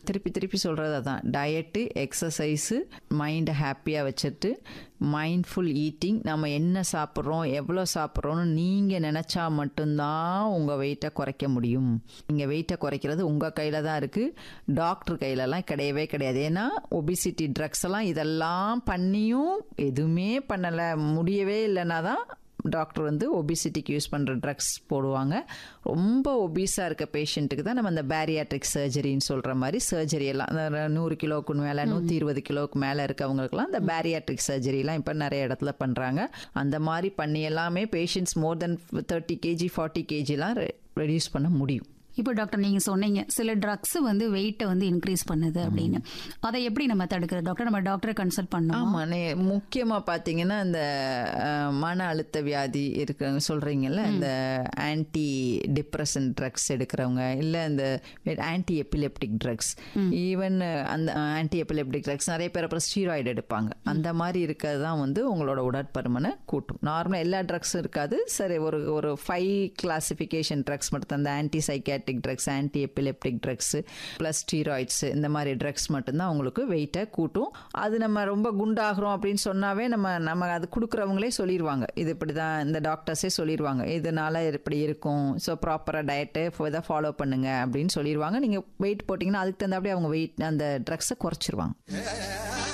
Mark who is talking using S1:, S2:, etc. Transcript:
S1: திருப்பி திருப்பி சொல்கிறது அதான் டயட்டு எக்ஸசைஸு மைண்டை ஹாப்பியாக வச்சுட்டு மைண்ட்ஃபுல் ஈட்டிங் நம்ம என்ன சாப்பிட்றோம் எவ்வளோ சாப்பிட்றோன்னு நீங்கள் நினச்சா மட்டும்தான் உங்கள் வெயிட்டை குறைக்க முடியும் நீங்கள் வெயிட்டை குறைக்கிறது உங்கள் கையில் தான் இருக்குது டாக்டர் கையிலலாம் கிடையவே கிடையாது ஏன்னா ஒபிசிட்டி ட்ரக்ஸ் எல்லாம் இதெல்லாம் பண்ணியும் எதுவுமே பண்ணலை முடியவே இல்லைன்னா தான் டாக்டர் வந்து ஒபிசிட்டிக்கு யூஸ் பண்ணுற ட்ரக்ஸ் போடுவாங்க ரொம்ப ஒபீஸாக இருக்க பேஷண்ட்டுக்கு தான் நம்ம அந்த பேரியாட்ரிக் சர்ஜரின்னு சொல்கிற மாதிரி சர்ஜரி எல்லாம் அந்த நூறு கிலோவுக்கு மேலே நூற்றி இருபது கிலோவுக்கு மேலே இருக்கவங்களுக்குலாம் அந்த பேரியாட்ரிக் சர்ஜரிலாம் இப்போ நிறைய இடத்துல பண்ணுறாங்க அந்த மாதிரி பண்ணி எல்லாமே patients more than thirty KG forty கேஜிலாம் ரெடியூஸ் பண்ண முடியும்
S2: இப்போ டாக்டர் நீங்க சொன்னீங்க சில ட்ரக்ஸ் வந்து வெயிட்டை வந்து இன்க்ரீஸ் பண்ணுது அப்படின்னு அதை எப்படி நம்ம தடுக்கிறது டாக்டர் நம்ம டாக்டரை கன்சல்ட் பண்ணோம்
S1: ஆமாம் நே முக்கியமாக பார்த்தீங்கன்னா இந்த அஹ், மன அழுத்த வியாதி இருக்கிறவங்க சொல்கிறீங்கல்ல இந்த ஆன்டி டிப்ரெஷன் ட்ரக்ஸ் எடுக்கிறவங்க இல்லை இந்த ஆன்டி எபிலெப்டிக் ட்ரக்ஸ் ஈவன் அந்த ஆன்டி எபிலெப்டிக் ட்ரக்ஸ் நிறைய பேர் அப்புறம் ஸ்டீராய்டு எடுப்பாங்க அந்த மாதிரி இருக்கிறது தான் வந்து உங்களோட உடற்பருமனை கூட்டும் நார்மலாக எல்லா ட்ரக்ஸும் இருக்காது சரி ஒரு ஒரு ஃபைவ் கிளாசிஃபிகேஷன் ட்ரக்ஸ் மட்டும் அந்த anti psychiatric drugs anti epileptic drugs plus steroids இந்த மாதிரி ட்ரக்ஸ் மட்டும்தான் உங்களுக்கு வெயிட்டை கூட்டும் அது நம்ம ரொம்ப குண்டாகிறோம் அப்படின்னு சொன்னாவே நம்ம நம்ம அது கொடுக்குறவங்களே சொல்லிடுவாங்க இது இப்படி தான் இந்த டாக்டர்ஸே சொல்லிடுவாங்க இதனால இப்படி இருக்கும் ஸோ ப்ராப்பராக டயட்டு இதை ஃபாலோ பண்ணுங்க அப்படின்னு சொல்லிடுவாங்க நீங்கள் வெயிட் போட்டிங்கன்னா அதுக்கு தகுந்தாப்படி அவங்க வெயிட் அந்த ட்ரக்ஸை குறைச்சிருவாங்க